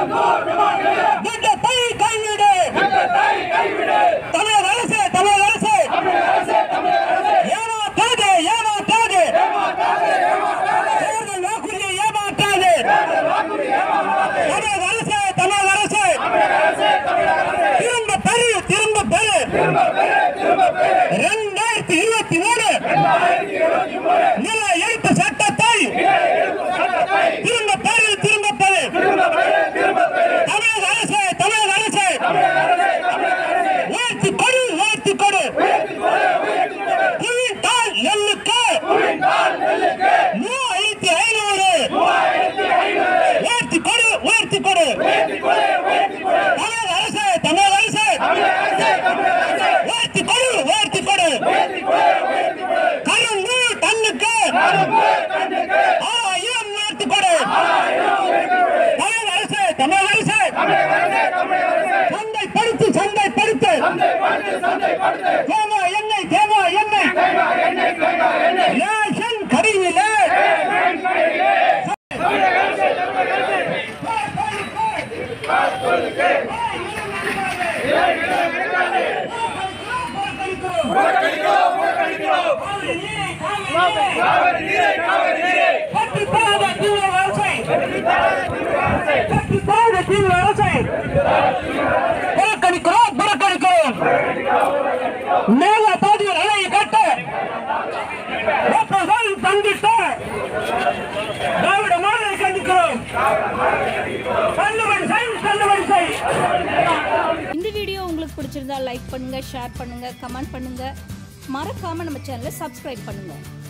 திட்டத்தை கைவிடு தமிழக அரசு தமிழக அரசு ஏமாற்றாது ஏமாற்றாது தேர்தல் வாக்குறுதியை ஏமாற்றாது தமிழக அரசு தமிழக அரசு திரும்ப பெறு திரும்ப பெறு இரண்டாயிரத்தி இருபத்தி மூணு நில எழுத்து சட்டத்தை திரும்ப பெறு திரும்ப பெறு தமிழக அரசு தமிழக அரசு உயர்த்தி கொடு உயர்த்தி கொடு புவித்தால் நெல்லுக்கு மூவாயிரத்தி ஐநூறு உயர்த்தி கொடு உயர்த்தி கொடு தமிழக அரசு தமிழக அரசு உயர்த்தி கொடு உயர்த்தி கொடு கரும்பு டன்னுக்கு ஆயிரம் உயர்த்தி கொடு தமிழக அரசு தமிழக அரசு சந்தைப்படுத்து சந்தைப்படுத்து தேவா எண்ணெய் தேவா எண்ணெய் ரேஷன் கடையிலே கட்டுப்பாடு தீவிர விவசாயி கட்டுப்பாடு தீவிர விவசாயி புறக்கணிக்கிறோம் புறக்கணிக்கிறோம் மேல பாதியில் அணையை கட்ட ஒப்புதல் தந்திட்ட திராவிட மாடலை கண்டிக்கிறோம் தள்ளுபடி செய் தள்ளுபடி செய் இந்த வீடியோ உங்களுக்கு பிடிச்சிருந்தா லைக் பண்ணுங்க ஷேர் பண்ணுங்க கமெண்ட் பண்ணுங்க மறக்காம நம்ம சேனலை சப்ஸ்கிரைப் பண்ணுங்க